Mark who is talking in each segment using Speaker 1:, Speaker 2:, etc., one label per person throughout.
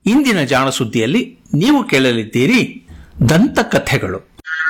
Speaker 1: ಇಂದಿನ ಜಾಣ ಸುದ್ದಿಯಲ್ಲಿ ನೀವು ಕೇಳಲಿದ್ದೀರಿ ದಂತಕಥೆಗಳು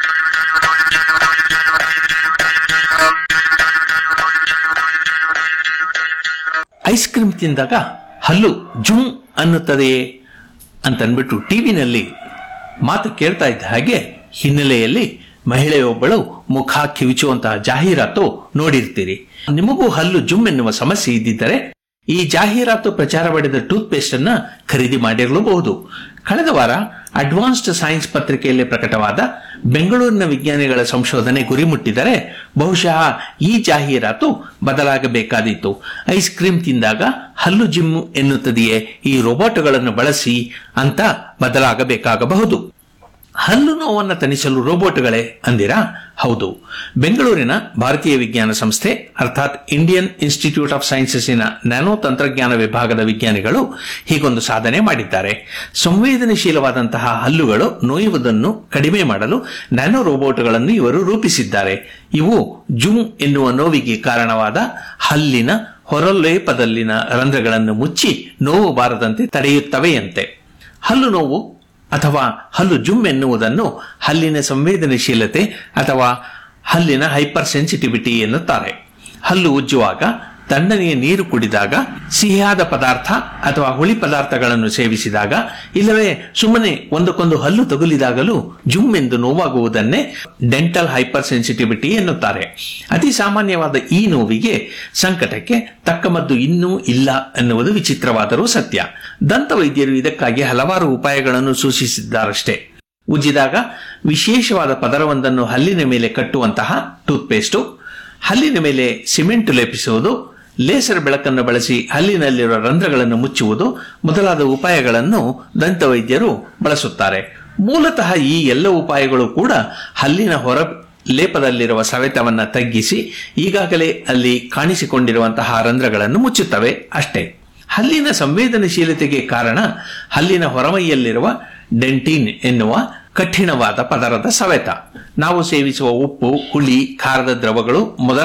Speaker 1: ಐಸ್ ಕ್ರೀಮ್ ತಿಂದಾಗ ಹಲ್ಲು ಜುಮ್ ಅನ್ನುತ್ತದೆಯೇ ಅಂತನ್ಬಿಟ್ಟು ಟಿವಿನಲ್ಲಿ ಮಾತು ಕೇಳ್ತಾ ಇದ್ದ ಹಾಗೆ ಹಿನ್ನೆಲೆಯಲ್ಲಿ ಮಹಿಳೆಯೊಬ್ಬಳು ಮುಖ ಕಿವಿಚುವಂತಹ ಜಾಹೀರಾತು ನೋಡಿರ್ತೀರಿ ನಿಮಗೂ ಹಲ್ಲು ಜುಮ್ ಎನ್ನುವ ಸಮಸ್ಯೆ ಇದ್ದಿದ್ದರೆ ಈ ಜಾಹೀರಾತು ಪ್ರಚಾರ ಪಡೆದ ಟೂತ್ ಪೇಸ್ಟ್ ಅನ್ನ ಖರೀದಿ ಮಾಡಿರಲೂಬಹುದು ಕಳೆದ ವಾರ ಅಡ್ವಾನ್ಸ್ಡ್ ಸೈನ್ಸ್ ಪತ್ರಿಕೆಯಲ್ಲಿ ಪ್ರಕಟವಾದ ಬೆಂಗಳೂರಿನ ವಿಜ್ಞಾನಿಗಳ ಸಂಶೋಧನೆ ಗುರಿ ಮುಟ್ಟಿದರೆ ಬಹುಶಃ ಈ ಜಾಹೀರಾತು ಬದಲಾಗಬೇಕಾದೀತು ಐಸ್ ಕ್ರೀಮ್ ತಿಂದಾಗ ಹಲ್ಲು ಜಿಮ್ ಎನ್ನುತ್ತದೆಯೇ ಈ ರೋಬೋಟ್ಗಳನ್ನು ಬಳಸಿ ಅಂತ ಬದಲಾಗಬೇಕಾಗಬಹುದು ಹಲ್ಲು ನೋವನ್ನು ತಣಿಸಲು ರೋಬೋಟ್ಗಳೇ ಅಂದಿರಾ ಹೌದು ಬೆಂಗಳೂರಿನ ಭಾರತೀಯ ವಿಜ್ಞಾನ ಸಂಸ್ಥೆ ಅರ್ಥಾತ್ ಇಂಡಿಯನ್ ಇನ್ಸ್ಟಿಟ್ಯೂಟ್ ಆಫ್ ಸೈನ್ಸಸ್ಸಿನ ನ್ಯಾನೋ ತಂತ್ರಜ್ಞಾನ ವಿಭಾಗದ ವಿಜ್ಞಾನಿಗಳು ಹೀಗೊಂದು ಸಾಧನೆ ಮಾಡಿದ್ದಾರೆ ಸಂವೇದನಶೀಲವಾದಂತಹ ಹಲ್ಲುಗಳು ನೋಯುವುದನ್ನು ಕಡಿಮೆ ಮಾಡಲು ನ್ಯಾನೋ ರೋಬೋಟ್ಗಳನ್ನು ಇವರು ರೂಪಿಸಿದ್ದಾರೆ ಇವು ಜುಮ್ ಎನ್ನುವ ನೋವಿಗೆ ಕಾರಣವಾದ ಹಲ್ಲಿನ ಹೊರಲೇಪದಲ್ಲಿನ ರಂಧ್ರಗಳನ್ನು ಮುಚ್ಚಿ ನೋವು ಬಾರದಂತೆ ತಡೆಯುತ್ತವೆಯಂತೆ ಹಲ್ಲು ನೋವು ಅಥವಾ ಹಲ್ಲು ಜುಮ್ ಎನ್ನುವುದನ್ನು ಹಲ್ಲಿನ ಸಂವೇದನಶೀಲತೆ ಅಥವಾ ಹಲ್ಲಿನ ಹೈಪರ್ ಸೆನ್ಸಿಟಿವಿಟಿ ಎನ್ನುತ್ತಾರೆ ಹಲ್ಲು ಉಜ್ಜುವಾಗ ತಣ್ಣನೆಯ ನೀರು ಕುಡಿದಾಗ ಸಿಹಿಯಾದ ಪದಾರ್ಥ ಅಥವಾ ಹುಳಿ ಪದಾರ್ಥಗಳನ್ನು ಸೇವಿಸಿದಾಗ ಇಲ್ಲವೇ ಸುಮ್ಮನೆ ಒಂದಕ್ಕೊಂದು ಹಲ್ಲು ತಗುಲಿದಾಗಲೂ ಜುಮ್ ಎಂದು ನೋವಾಗುವುದನ್ನೇ ಡೆಂಟಲ್ ಹೈಪರ್ ಸೆನ್ಸಿಟಿವಿಟಿ ಎನ್ನುತ್ತಾರೆ ಅತಿ ಸಾಮಾನ್ಯವಾದ ಈ ನೋವಿಗೆ ಸಂಕಟಕ್ಕೆ ತಕ್ಕ ಮದ್ದು ಇನ್ನೂ ಇಲ್ಲ ಎನ್ನುವುದು ವಿಚಿತ್ರವಾದರೂ ಸತ್ಯ ದಂತ ವೈದ್ಯರು ಇದಕ್ಕಾಗಿ ಹಲವಾರು ಉಪಾಯಗಳನ್ನು ಸೂಚಿಸಿದ್ದಾರಷ್ಟೇ ಉಜ್ಜಿದಾಗ ವಿಶೇಷವಾದ ಪದರವೊಂದನ್ನು ಹಲ್ಲಿನ ಮೇಲೆ ಕಟ್ಟುವಂತಹ ಟೂತ್ಪೇಸ್ಟು ಹಲ್ಲಿನ ಮೇಲೆ ಸಿಮೆಂಟ್ ಲೇಪಿಸುವುದು ಲೇಸರ್ ಬೆಳಕನ್ನು ಬಳಸಿ ಹಲ್ಲಿನಲ್ಲಿರುವ ರಂಧ್ರಗಳನ್ನು ಮುಚ್ಚುವುದು ಮೊದಲಾದ ಉಪಾಯಗಳನ್ನು ದಂತವೈದ್ಯರು ಬಳಸುತ್ತಾರೆ ಮೂಲತಃ ಈ ಎಲ್ಲ ಉಪಾಯಗಳು ಕೂಡ ಹಲ್ಲಿನ ಹೊರ ಲೇಪದಲ್ಲಿರುವ ಸವೆತವನ್ನು ತಗ್ಗಿಸಿ ಈಗಾಗಲೇ ಅಲ್ಲಿ ಕಾಣಿಸಿಕೊಂಡಿರುವಂತಹ ರಂಧ್ರಗಳನ್ನು ಮುಚ್ಚುತ್ತವೆ ಅಷ್ಟೇ ಹಲ್ಲಿನ ಸಂವೇದನಶೀಲತೆಗೆ ಕಾರಣ ಹಲ್ಲಿನ ಹೊರಮೈಯಲ್ಲಿರುವ ಡೆಂಟಿನ್ ಎನ್ನುವ ಕಠಿಣವಾದ ಪದರದ ಸವೆತ ನಾವು ಸೇವಿಸುವ ಉಪ್ಪು ಹುಳಿ ಖಾರದ ದ್ರವಗಳು ಮೊದಲ